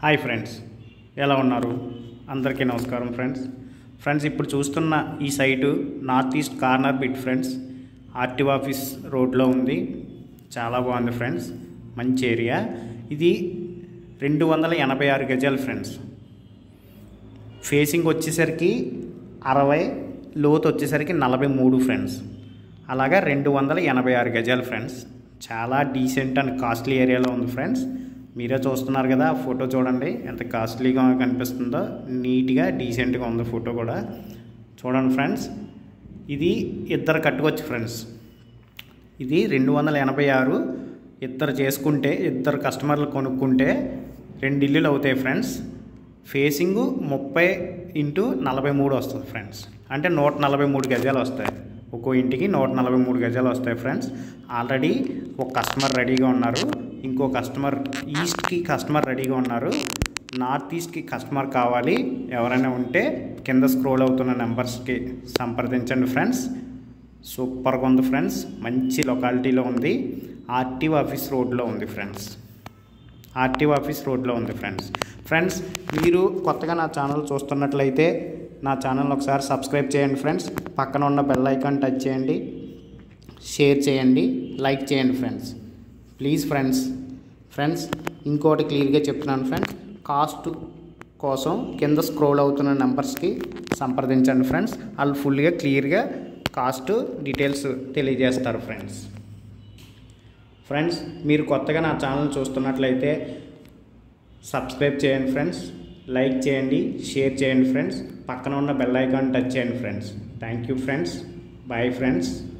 hi friends ఎలా ఉన్నారు అందరికీ నమస్కారం ఫ్రెండ్స్ ఫ్రెండ్స్ ఇప్పుడు చూస్తున్న ఈ site north east corner bit friends RTO office రోడ్లో ఉంది చాలా బాగుంది ఫ్రెండ్స్ మంచి ఏరియా ఇది రెండు వందల ఎనభై ఆరు గజాలు ఫ్రెండ్స్ ఫేసింగ్ వచ్చేసరికి అరవై లోతు వచ్చేసరికి నలభై మూడు ఫ్రెండ్స్ అలాగా రెండు వందల ఎనభై ఆరు గజాలు ఫ్రెండ్స్ చాలా డీసెంట్ అండ్ కాస్ట్లీ ఏరియాలో ఉంది ఫ్రెండ్స్ మీరే చూస్తున్నారు కదా ఆ ఫోటో చూడండి ఎంత కాస్ట్లీగా కనిపిస్తుందో నీట్గా డీసెంట్గా ఉంది ఫోటో కూడా చూడండి ఫ్రెండ్స్ ఇది ఇద్దరు కట్టుకోవచ్చు ఫ్రెండ్స్ ఇది రెండు వందల ఎనభై ఆరు ఇద్దరు చేసుకుంటే ఇద్దరు కస్టమర్లు కొనుక్కుంటే రెండు ఇల్లులు అవుతాయి ఫ్రెండ్స్ ఫేసింగ్ ముప్పై ఇంటూ నలభై మూడు వస్తుంది ఫ్రెండ్స్ అంటే నూట నలభై మూడు గజాలు వస్తాయి ఒక్కో ఇంటికి నూట నలభై మూడు గజాలు వస్తాయి ఫ్రెండ్స్ ఆల్రెడీ ఒక కస్టమర్ రెడీగా ఉన్నారు ఇంకో కస్టమర్ ఈస్ట్కి కస్టమర్ రెడీగా ఉన్నారు నార్త్ ఈస్ట్కి కస్టమర్ కావాలి ఎవరైనా ఉంటే కింద స్క్రోల్ అవుతున్న నెంబర్స్కి సంప్రదించండి ఫ్రెండ్స్ సూపర్గా ఉంది ఫ్రెండ్స్ మంచి లొకాలిటీలో ఉంది ఆర్టీఓ ఆఫీస్ రోడ్లో ఉంది ఫ్రెండ్స్ ఆర్టీఓ ఆఫీస్ రోడ్లో ఉంది ఫ్రెండ్స్ ఫ్రెండ్స్ మీరు కొత్తగా నా ఛానల్ చూస్తున్నట్లయితే నా ఛానల్ ఒకసారి సబ్స్క్రైబ్ చేయండి ఫ్రెండ్స్ పక్కన ఉన్న బెల్ ఐకాన్ టచ్ చేయండి షేర్ చేయండి లైక్ చేయండి ఫ్రెండ్స్ ప్లీజ్ ఫ్రెండ్స్ ఫ్రెండ్స్ ఇంకోటి క్లియర్గా చెప్తున్నాను ఫ్రెండ్స్ కాస్ట్ కోసం కింద స్క్రోల్ అవుతున్న నెంబర్స్కి సంప్రదించండి ఫ్రెండ్స్ వాళ్ళు ఫుల్గా క్లియర్గా కాస్ట్ డీటెయిల్స్ తెలియజేస్తారు ఫ్రెండ్స్ ఫ్రెండ్స్ మీరు కొత్తగా నా ఛానల్ చూస్తున్నట్లయితే సబ్స్క్రైబ్ చేయండి ఫ్రెండ్స్ లైక్ చేయండి షేర్ చేయండి ఫ్రెండ్స్ పక్కన ఉన్న బెల్ ఐకాన్ టచ్ చేయండి friends thank you friends bye friends